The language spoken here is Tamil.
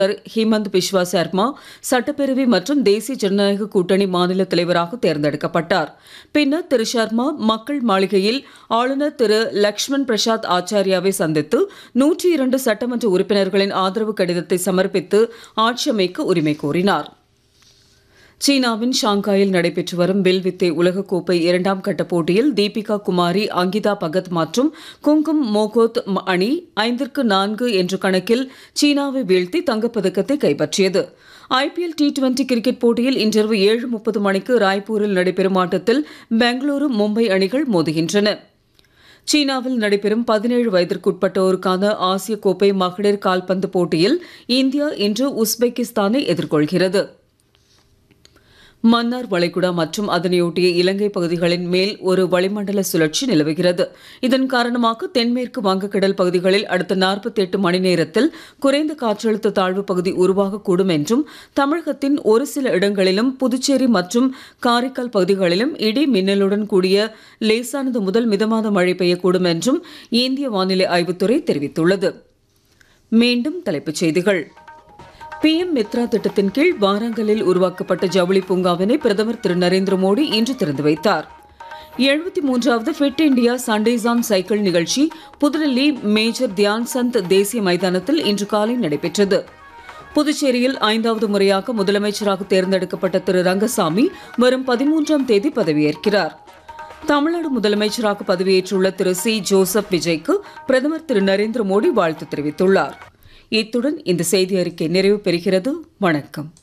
ஹிமந்த் பிஸ்வா சர்மா சட்டப்பேரவை மற்றும் தேசிய ஜனநாயக கூட்டணி மாநில தலைவராக தேர்ந்தெடுக்கப்பட்டார் பின்னர் திரு சர்மா மக்கள் மாளிகையில் ஆளுநர் திரு லக்ஷ்மண் பிரசாத் ஆச்சாரியாவை சந்தித்து நூற்றி இரண்டு சட்டமன்ற உறுப்பினர்களின் ஆதரவு கடிதத்தை சமர்ப்பித்து ஆட்சி அமைக்க உரிமை கோரினார் சீனாவின் ஷாங்காயில் நடைபெற்று வரும் வில்வித்தை உலகக்கோப்பை இரண்டாம் கட்ட போட்டியில் தீபிகா குமாரி அங்கிதா பகத் மற்றும் குங்கும் மோகோத் அணி ஐந்திற்கு நான்கு என்ற கணக்கில் சீனாவை வீழ்த்தி தங்கப்பதக்கத்தை கைப்பற்றியது ஐபிஎல் டி டுவெண்டி கிரிக்கெட் போட்டியில் இன்றிரவு ஏழு முப்பது மணிக்கு ராய்ப்பூரில் நடைபெறும் ஆட்டத்தில் பெங்களூரு மும்பை அணிகள் மோதுகின்றன சீனாவில் நடைபெறும் பதினேழு வயதிற்குட்பட்டோருக்கான ஆசிய கோப்பை மகளிர் கால்பந்து போட்டியில் இந்தியா இன்று உஸ்பெகிஸ்தானை எதிர்கொள்கிறது மன்னார் வளைகுடா மற்றும் அதனையொட்டிய இலங்கை பகுதிகளின் மேல் ஒரு வளிமண்டல சுழற்சி நிலவுகிறது இதன் காரணமாக தென்மேற்கு வங்கக்கடல் பகுதிகளில் அடுத்த நாற்பத்தி எட்டு மணி நேரத்தில் குறைந்த காற்றழுத்த தாழ்வு பகுதி உருவாகக்கூடும் என்றும் தமிழகத்தின் ஒரு சில இடங்களிலும் புதுச்சேரி மற்றும் காரைக்கால் பகுதிகளிலும் இடி மின்னலுடன் கூடிய லேசானது முதல் மிதமான மழை பெய்யக்கூடும் என்றும் இந்திய வானிலை ஆய்வுத்துறை தெரிவித்துள்ளது மீண்டும் தலைப்புச் செய்திகள் பிஎம் மித்ரா திட்டத்தின் கீழ் வாராங்கலில் உருவாக்கப்பட்ட ஜவுளி பூங்காவினை பிரதமர் திரு நரேந்திர மோடி இன்று திறந்து வைத்தார் எழுபத்தி மூன்றாவது fit India Sundays on cycle நிகழ்ச்சி புதுடெல்லி மேஜர் தியான் சந்த் தேசிய மைதானத்தில் இன்று காலை நடைபெற்றது புதுச்சேரியில் ஐந்தாவது முறையாக முதலமைச்சராக தேர்ந்தெடுக்கப்பட்ட திரு ரங்கசாமி வரும் பதிமூன்றாம் தேதி பதவியேற்கிறார் தமிழ்நாடு முதலமைச்சராக பதவியேற்றுள்ள திரு சி ஜோசப் விஜய்க்கு பிரதமர் திரு நரேந்திர மோடி வாழ்த்து தெரிவித்துள்ளார் இத்துடன் இந்த செய்தி அறிக்கை நிறைவு பெறுகிறது வணக்கம்